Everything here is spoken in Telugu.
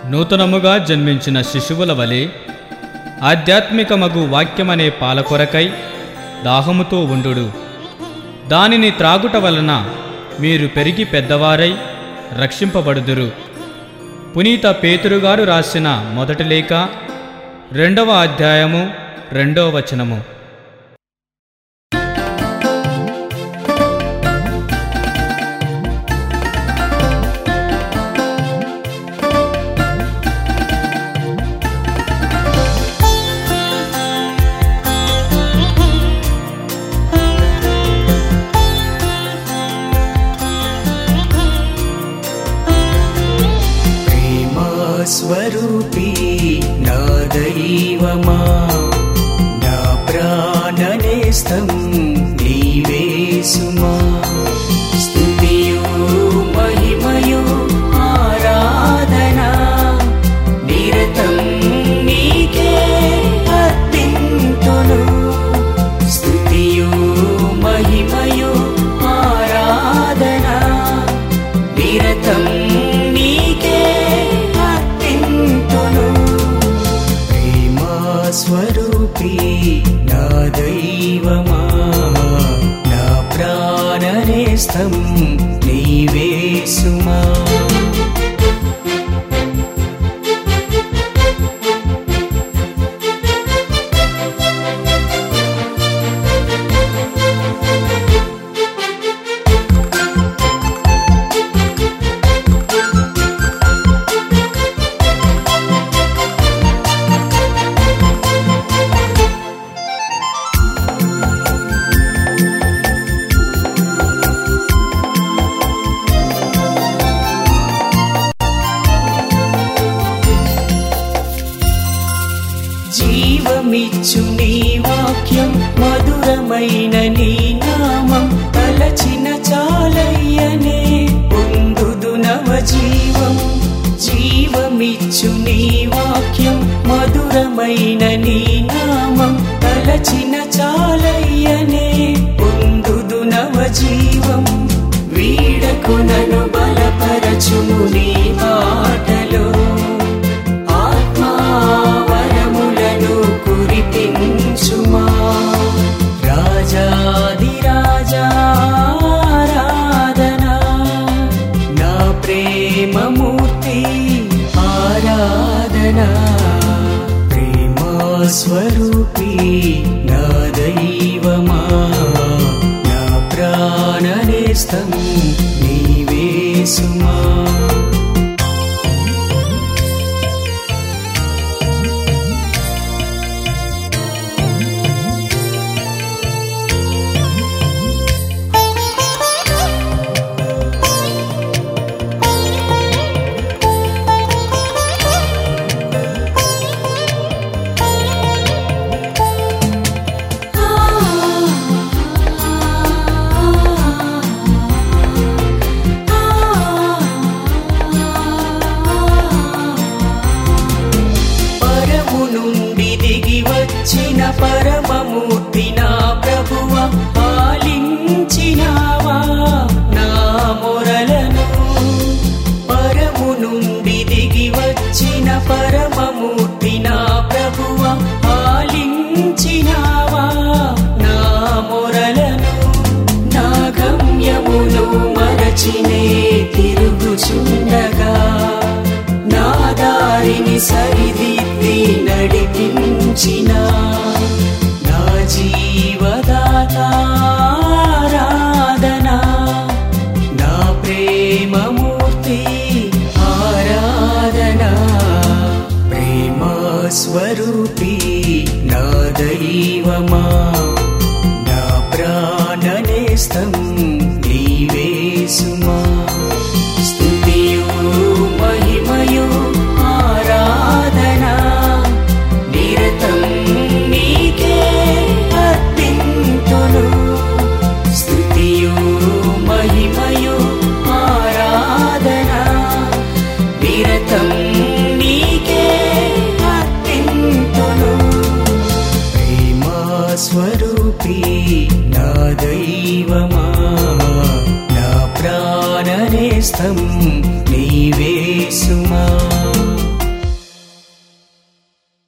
నూతనముగా జన్మించిన శిశువుల వలె ఆధ్యాత్మికమగు వాక్యమనే పాల కొరకై దాహముతో ఉండుడు దానిని త్రాగుట వలన మీరు పెరిగి పెద్దవారై రక్షింపబడుదురు పునీత పేతురుగారు రాసిన మొదటి లేఖ రెండవ అధ్యాయము రెండవ వచనము ప్రేమా స్వరూపి నా దైవమా నా ప్రాణనేస్తం నీవేసుమా స్తుతియు మహిమయు ఆరాధన నిరతం నీకే అర్పింతును స్తుతియు మహిమయు ఆరాధన నిరతం నీకే అర్పింతును ప్రేమా స్వరూపి నా దైవమా నా ప్రాణనేస్తం నీవేసుమా జీవమిచ్చు నీ వాక్యం మధురమైన నీ నామం తలచిన చాలయ్యనే పొందుదు నవ జీవం జీవమిచ్చు నీ వాక్యం మధురమైన నీ నామం తలచిన చాలయ్యనే పొందుదు నవ జీవం వీడకునను బలపరచుము నీ మాటలో ఆత్మావరములను కురిపించుమా రాజాది రాజారాధనా నా ప్రేమమూర్తి ఆరాధనా ప్రేమా స్వరూపి నా దైవమా నా ప్రాణనేస్తం నీవేసుమా పరము నుండి దిగి వచ్చిన పరమమూర్తి నా ప్రభువ పాలించినావా నా మొరలను పరము నుండి దిగి వచ్చిన పరమమూర్తి నా ప్రభువ పాలించినావా నా మొరలను నా గమ్యమును మరచినే తిరుగుచుండగా నా దారిని సరిదిద్ది నడిపించిన నా జీవదాతారాధనా నా ప్రేమమూర్తి ఆరాధనా ప్రేమ స్వరూపి నా దైవమా